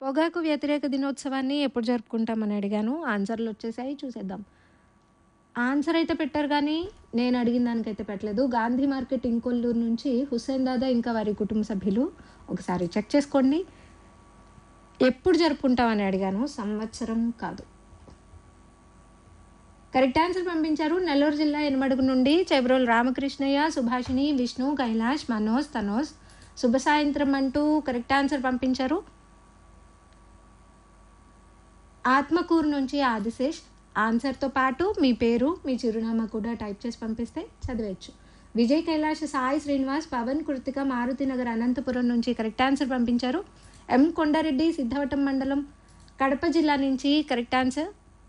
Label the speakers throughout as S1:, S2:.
S1: పొగాకు వ్యతిరేక దినోత్సవాన్ని ఎప్పుడు జరుపుకుంటామని అడిగాను ఆన్సర్లు వచ్చేసాయి చూసేద్దాం ఆన్సర్ అయితే పెట్టారు కానీ నేను అడిగిన దానికైతే పెట్టలేదు గాంధీ మార్కెట్ ఇంకొల్లూరు నుంచి హుస్సేన్ దాదా ఇంకా వారి కుటుంబ సభ్యులు ఒకసారి చెక్ చేసుకోండి ఎప్పుడు జరుపుకుంటామని అడిగాను సంవత్సరం కాదు కరెక్ట్ ఆన్సర్ పంపించారు నెల్లూరు జిల్లా ఎనమడుగు నుండి చెబ్రోల్ రామకృష్ణయ్య సుభాషిణి విష్ణు కైలాష్ మనోజ్ తనోజ్ శుభ సాయంత్రం అంటూ కరెక్ట్ ఆన్సర్ పంపించారు ఆత్మకూరు నుంచి ఆదిశేష్ ఆన్సర్తో పాటు మీ పేరు మీ చిరునామా కూడా టైప్ చేసి పంపిస్తే చదివేయచ్చు విజయ్ కైలాష్ సాయి శ్రీనివాస్ పవన్ కృతిక మారుతి నగర్ అనంతపురం నుంచి కరెక్ట్ ఆన్సర్ పంపించారు ఎం కొండారెడ్డి సిద్ధవటం మండలం కడప జిల్లా నుంచి కరెక్ట్ ఆన్సర్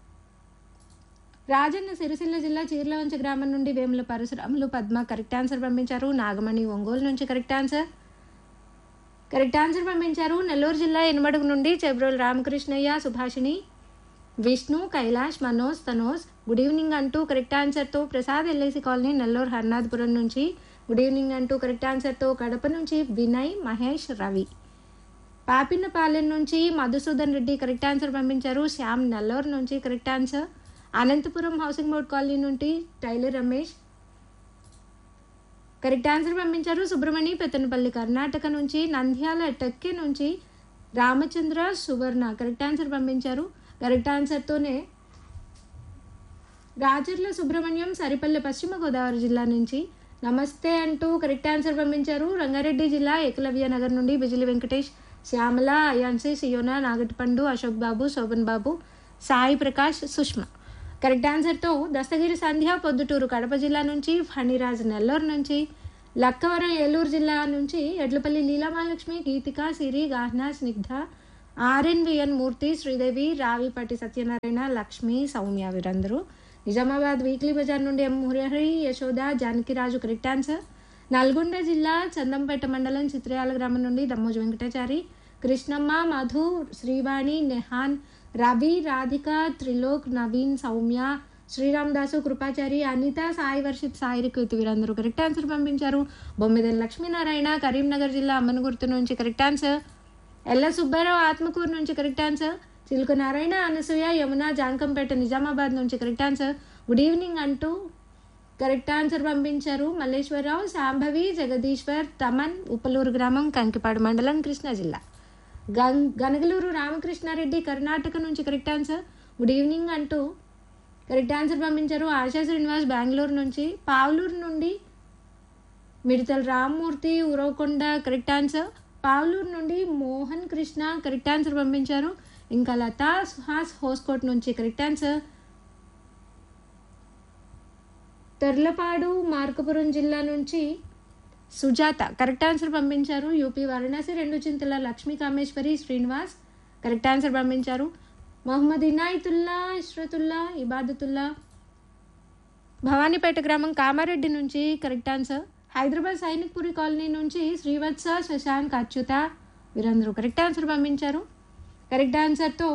S1: రాజన్న సిరిసిల్ల జిల్లా చీర్లవంచ గ్రామం నుండి వేముల పరశురాములు పద్మ కరెక్ట్ ఆన్సర్ పంపించారు నాగమణి ఒంగోలు నుంచి కరెక్ట్ ఆన్సర్ కరెక్ట్ ఆన్సర్ పంపించారు నెల్లూరు జిల్లా ఎనమడుగు నుండి చెబ్రోల్ రామకృష్ణయ్య సుభాషిణి విష్ణు కైలాష్ మనోజ్ తనోజ్ గుడ్ ఈవినింగ్ అంటూ కరెక్ట్ ఆన్సర్తో ప్రసాద్ ఎల్ఐసి కాలనీ నెల్లూరు హర్నాథపురం నుంచి గుడ్ ఈవినింగ్ అంటూ కరెక్ట్ ఆన్సర్తో కడప నుంచి వినయ్ మహేష్ రవి పాపిన్నపాలెం నుంచి మధుసూదన్ రెడ్డి కరెక్ట్ ఆన్సర్ పంపించారు శ్యామ్ నెల్లూరు నుంచి correct answer Anantapuram housing board colony నుండి టైలర్ రమేష్ కరెక్ట్ ఆన్సర్ పంపించారు సుబ్రమణి పెత్తనపల్లి కర్ణాటక నుంచి నంద్యాల టెక్కే నుంచి రామచంద్ర సువర్ణ కరెక్ట్ ఆన్సర్ పంపించారు కరెక్ట్ ఆన్సర్తోనే రాజర్ల సుబ్రహ్మణ్యం సరిపల్లె పశ్చిమ గోదావరి జిల్లా నుంచి నమస్తే అంటూ కరెక్ట్ ఆన్సర్ పంపించారు రంగారెడ్డి జిల్లా ఏకలవ్య నగర్ నుండి బిజిలి వెంకటేష్ శ్యామల అయాన్సి సియోనా నాగటిపండు అశోక్ బాబు శోభన్ బాబు సాయి ప్రకాష్ సుష్మా కరెక్ట్ ఆన్సర్తో దస్తగిరి సంధ్య పొద్దుటూరు కడప జిల్లా నుంచి ఫణిరాజ్ నెల్లూరు నుంచి లక్కవరం ఏలూరు జిల్లా నుంచి ఎడ్లపల్లి లీలామహాలక్ష్మి గీతిక సిరి గాహ్నా స్నిగ్ధ ఆర్ఎన్విఎన్ మూర్తి శ్రీదేవి రావిపాటి సత్యనారాయణ లక్ష్మి సౌమ్య వీరందరూ నిజామాబాద్ వీక్లీ బజార్ నుండి M Murahari Yashoda Janakiraju correct answer Nalgonda జిల్లా చందంపేట మండలం చిత్రయాల గ్రామం నుండి దమ్మోజు వెంకటాచారి కృష్ణమ్మ మధు శ్రీవాణి నెహాన్ రవి రాధిక త్రిలోక్ నవీన్ సౌమ్య శ్రీరామదాసు కృపాచారి అనిత సాయి వర్షిత్ సాయి రికృతి వీరందరూ కరెక్ట్ ఆన్సర్ పంపించారు బొమ్మిదెన్ లక్ష్మీనారాయణ కరీంనగర్ జిల్లా అమ్మనగుర్తు నుంచి కరెక్ట్ ఆన్సర్ ఎల్ల సుబ్బారావు ఆత్మకూరు నుంచి కరెక్ట్ ఆన్సర్ చిలుక నారాయణ అనసూయ యమున జాంకంపేట నిజామాబాద్ నుంచి కరెక్ట్ ఆన్సర్ గుడ్ ఈవినింగ్ అంటూ కరెక్ట్ ఆన్సర్ పంపించారు మల్లేశ్వరరావు శాంభవి జగదీశ్వర్ తమన్ ఉప్పలూరు గ్రామం కంకిపాడు మండలం కృష్ణా జిల్లా గం గనగలూరు రామకృష్ణారెడ్డి కర్ణాటక నుంచి కరెక్ట్ ఆన్సర్ గుడ్ ఈవినింగ్ అంటూ కరెక్ట్ ఆన్సర్ పంపించారు ఆశా శ్రీనివాస్ బెంగళూరు నుంచి పావులూరు నుండి మిడతల రామ్మూర్తి ఉరవకొండ కరెక్ట్ ఆన్సర్ పావులూరు నుండి మోహన్ కృష్ణ కరెక్ట్ ఆన్సర్ పంపించారు ఇంకా లతా సుహాస్ హోస్కోట్ నుంచి కరెక్ట్ ఆన్సర్ తర్లపాడు మార్కపురం జిల్లా నుంచి సుజాత కరెక్ట్ ఆన్సర్ పంపించారు యూపీ వారణాసి రెండు చింతల లక్ష్మీ కామేశ్వరి శ్రీనివాస్ కరెక్ట్ ఆన్సర్ పంపించారు మొహమ్మద్ ఇనాయతుల్లా ఇష్రతుల్లా ఇబాదతుల్లా భవానీపేట గ్రామం కామారెడ్డి నుంచి correct answer Hyderabad Sainikpuri colony నుంచి శ్రీవత్స శశాంక్ అచ్యుత వీరందరూ కరెక్ట్ ఆన్సర్ పంపించారు కరెక్ట్ ఆన్సర్తో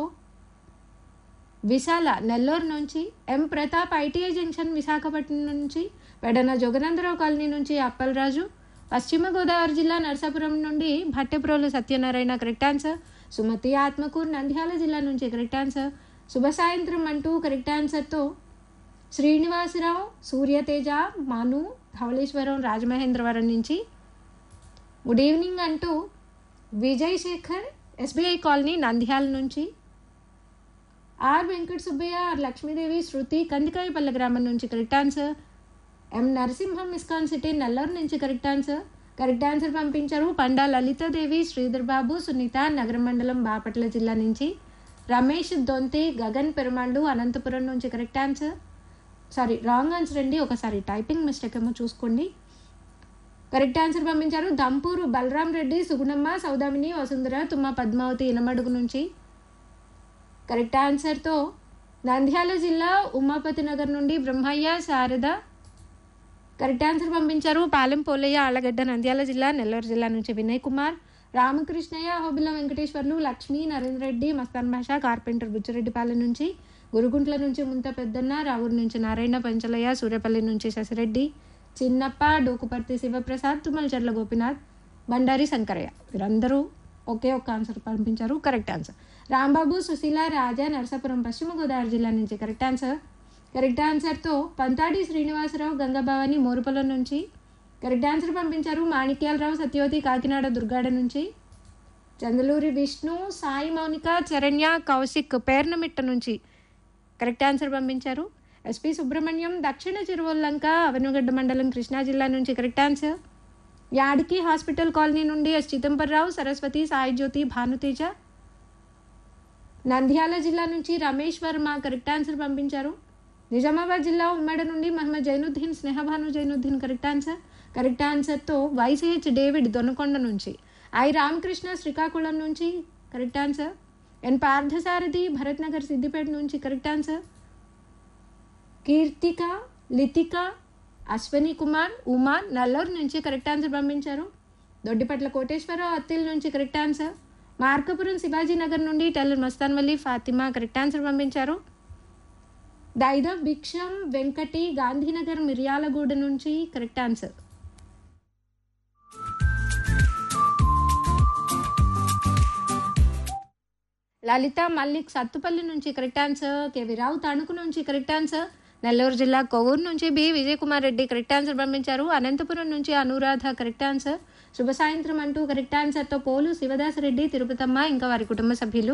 S1: విశాల నెల్లూరు నుంచి M Pratap ITI junction Visakhapatnam నుంచి వెడన జోగనందరావు కాలనీ నుంచి అప్పలరాజు పశ్చిమ గోదావరి జిల్లా నర్సాపురం నుండి భట్టెప్రోలు సత్యనారాయణ కరెక్ట్ ఆన్సర్ సుమతి ఆత్మకూరు నంద్యాల జిల్లా నుంచి కరెక్ట్ ఆన్సర్ శుభ సాయంత్రం అంటూ కరెక్ట్ ఆన్సర్తో శ్రీనివాసరావు సూర్యతేజ మను ధవళేశ్వరం రాజమహేంద్రవరం నుంచి గుడ్ ఈవినింగ్ అంటూ విజయ్ శేఖర్ ఎస్బీఐ కాలనీ నంద్యాల నుంచి ఆర్ వెంకట సుబ్బయ్య ఆర్ లక్ష్మీదేవి శృతి కందికాయపల్లె గ్రామం నుంచి correct answer M Narasimham ISKCON city Nellore నుంచి కరెక్ట్ ఆన్సర్ కరెక్ట్ ఆన్సర్ పంపించారు పండా లలితాదేవి శ్రీధర్ బాబు సునీత నగర మండలం బాపట్ల జిల్లా నుంచి రమేష్ దొంతి గగన్ పెరుమాళ్ళు అనంతపురం నుంచి correct answer sorry wrong answer అండి ఒకసారి టైపింగ్ మిస్టేక్ ఏమో చూసుకోండి కరెక్ట్ ఆన్సర్ పంపించారు దంపూరు బలరాం రెడ్డి సుగుణమ్మ సౌదామిని వసుంధర తుమ్మ పద్మావతి ఇనమడుగు నుంచి కరెక్ట్ ఆన్సర్తో నంద్యాల జిల్లా ఉమాపతి నగర్ నుండి బ్రహ్మయ్య శారద కరెక్ట్ ఆన్సర్ పంపించారు పాలెం పోలయ్య ఆలగడ్డ నంద్యాల జిల్లా నెల్లూరు జిల్లా నుంచి వినయ్ కుమార్ రామకృష్ణయ్య హోబిల వెంకటేశ్వర్లు లక్ష్మీ నరేంద్ర రెడ్డి మస్తాన్ భాష కార్పెంటర్ బుచ్చిరెడ్డిపాలెం నుంచి గురుగుంట్ల నుంచి ముంత పెద్దన్న రావూరు నుంచి నారాయణ పంచలయ్య సూర్యపల్లి నుంచి శశిరెడ్డి చిన్నప్ప డోకుపర్తి శివప్రసాద్ తుమ్మలచర్ల గోపినాథ్ బండారి శంకరయ్య వీరందరూ ఒకే ఒక్క ఆన్సర్ పంపించారు కరెక్ట్ ఆన్సర్ రాంబాబు సుశీల రాజా నరసాపురం పశ్చిమ గోదావరి జిల్లా నుంచి కరెక్ట్ ఆన్సర్ కరెక్ట్ ఆన్సర్తో పంతాడి శ్రీనివాసరావు గంగభవాని మోరుపొలం నుంచి కరెక్ట్ ఆన్సర్ పంపించారు మాణిక్యాలరావు సత్యవతి కాకినాడ దుర్గాడ నుంచి చందలూరి విష్ణు సాయి మౌనిక చరణ్య కౌశిక్ పేర్నమిట్ట నుంచి కరెక్ట్ ఆన్సర్ పంపించారు ఎస్పి సుబ్రహ్మణ్యం దక్షిణ చిరువల్లంక అవనుగడ్డ మండలం కృష్ణా జిల్లా నుంచి correct answer Yadiki hospital colony నుండి ఎస్ చిదంబరరావు సరస్వతి సాయి జ్యోతి భానుతేజ నంద్యాల జిల్లా నుంచి రమేష్ వర్మ కరెక్ట్ ఆన్సర్ పంపించారు నిజామాబాద్ జిల్లా ఉమ్మడి నుండి Mohammed Zainuddin Snehabhanu Zainuddin correct answer correct ఆన్సర్తో వైసీహెచ్ డేవిడ్ దొనకొండ నుంచి ఐ రామకృష్ణ శ్రీకాకుళం నుంచి correct answer N Parthasarathi Bharat Nagar Siddipet నుంచి కరెక్ట్ ఆన్సర్ కీర్తిక లితిక అశ్వని కుమార్ ఉమా నల్లూరు నుంచి కరెక్ట్ ఆన్సర్ పంపించారు దొడ్డిపట్ల కోటేశ్వరరావు అత్తిల్ నుంచి కరెక్ట్ ఆన్సర్ మార్కపురం శివాజీ నగర్ నుండి teller Mastan Valli Fatima correct answer పంపించారు దైద భిక్షం వెంకటి గాంధీనగర్ మిర్యాలగూడ నుంచి కరెక్ట్ ఆన్సర్ లలిత మల్లిక్ సత్తుపల్లి నుంచి correct answer KV Rao Tanuku నుంచి కరెక్ట్ ఆన్సర్ నెల్లూరు జిల్లా కొవ్వూరు నుంచి B Vijayakumar Reddy correct answer పంపించారు అనంతపురం నుంచి అనురాధ కరెక్ట్ ఆన్సర్ శుభ సాయంత్రం అంటూ కరెక్ట్ ఆన్సర్తో పోలు శివదాసరెడ్డి తిరుపతమ్మ ఇంకా వారి కుటుంబ సభ్యులు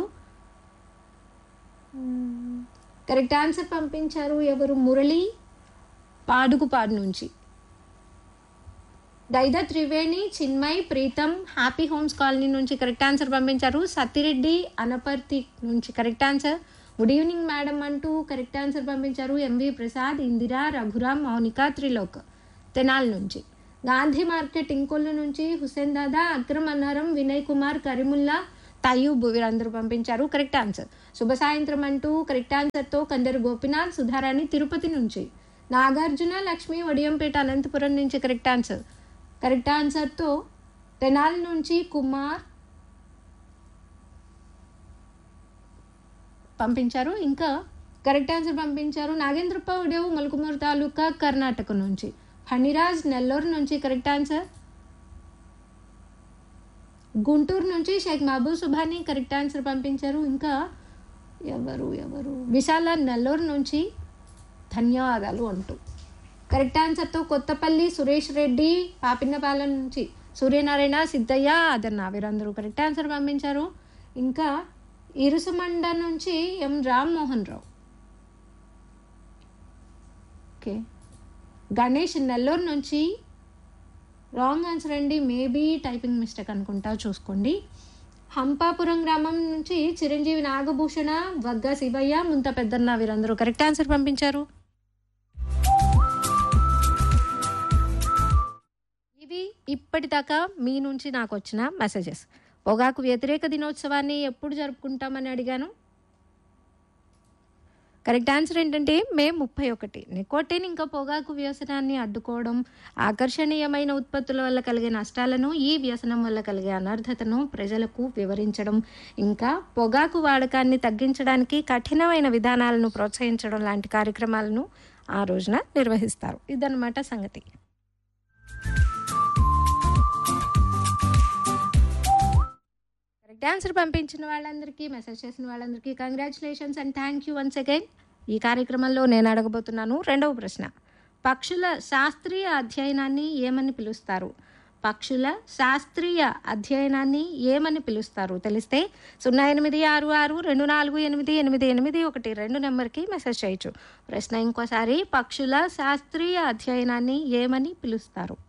S1: కరెక్ట్ ఆన్సర్ పంపించారు ఎవరు మురళి పాడుగుపాడు నుంచి Daida Triveni Chinmay Preetham happy homes colony నుంచి కరెక్ట్ ఆన్సర్ పంపించారు సత్తిరెడ్డి అనపర్తి నుంచి correct answer good evening madam అంటూ కరెక్ట్ ఆన్సర్ పంపించారు ఎంవి ప్రసాద్ ఇందిరా రఘురామ్ మౌనిక త్రిలోక్ తెనాల్ నుంచి గాంధీ మార్కెట్ ఇంకొల్లు నుంచి హుసేన్ దాదా అక్రమ్ అన్నారం వినయ్ కుమార్ కరీముల్లా తయూబ్ వీరందరూ పంపించారు కరెక్ట్ ఆన్సర్ శుభ సాయంత్రం అంటూ కరెక్ట్ ఆన్సర్తో కందరు గోపినాథ్ సుధారాణి తిరుపతి నుంచి నాగార్జున లక్ష్మి వడియంపేట అనంతపురం నుంచి కరెక్ట్ ఆన్సర్ కరెక్ట్ ఆన్సర్తో తెనాలి నుంచి కుమార్ పంపించారు ఇంకా కరెక్ట్ ఆన్సర్ పంపించారు నాగేంద్రప్ప ఉడేవు మలుకుమూరు తాలూకా కర్ణాటక నుంచి ఫణిరాజ్ నెల్లూరు నుంచి కరెక్ట్ ఆన్సర్ గుంటూరు నుంచి షేక్ మహబూబ్ సుభాని కరెక్ట్ ఆన్సర్ పంపించారు ఇంకా ఎవరు ఎవరు విశాల నెల్లూరు నుంచి ధన్యవాదాలు అంటూ కరెక్ట్ ఆన్సర్తో కొత్తపల్లి సురేష్ రెడ్డి పాపిన్నపాలెం నుంచి సూర్యనారాయణ సిద్ధయ్య అదన్న వీరందరూ కరెక్ట్ ఆన్సర్ పంపించారు ఇంకా ఇరుసుమండ నుంచి ఎం రామ్మోహన్ రావు ఓకే గణేష్ నెల్లూరు నుంచి రాంగ్ ఆన్సర్ అండి మేబీ టైపింగ్ మిస్టేక్ అనుకుంటా చూసుకోండి హంపాపురం గ్రామం నుంచి చిరంజీవి నాగభూషణ వగ్గ శివయ్య ముంత పెద్దన్న వీరందరూ కరెక్ట్ ఆన్సర్ పంపించారు ఇవి ఇప్పటిదాకా మీ నుంచి నాకు వచ్చిన మెసేజెస్ పొగాకు వ్యతిరేక దినోత్సవాన్ని ఎప్పుడు జరుపుకుంటామని అడిగాను కరెక్ట్ ఆన్సర్ ఏంటంటే మే ముప్పై ఒకటి నికోటిన్ ఇంకా పొగాకు వ్యసనాన్ని అడ్డుకోవడం ఆకర్షణీయమైన ఉత్పత్తుల వల్ల కలిగే నష్టాలను ఈ వ్యసనం వల్ల కలిగే అనర్హతను ప్రజలకు వివరించడం ఇంకా పొగాకు వాడకాన్ని తగ్గించడానికి కఠినమైన విధానాలను ప్రోత్సహించడం లాంటి కార్యక్రమాలను ఆ రోజున నిర్వహిస్తారు ఇదన్నమాట సంగతి కరెక్ట్ ఆన్సర్ పంపించిన వాళ్ళందరికీ మెసేజ్ చేసిన వాళ్ళందరికీ congratulations and thank you once again ఈ కార్యక్రమంలో నేను అడగబోతున్నాను రెండవ ప్రశ్న పక్షుల శాస్త్రీయ అధ్యయనాన్ని ఏమని పిలుస్తారు పక్షుల శాస్త్రీయ అధ్యయనాన్ని ఏమని పిలుస్తారు తెలిస్తే సున్నా ఎనిమిది ఆరు ఆరు రెండు నాలుగు ఎనిమిది ఎనిమిది ఎనిమిది ఒకటి రెండు నెంబర్కి మెసేజ్ చేయొచ్చు ప్రశ్న ఇంకోసారి పక్షుల శాస్త్రీయ అధ్యయనాన్ని ఏమని పిలుస్తారు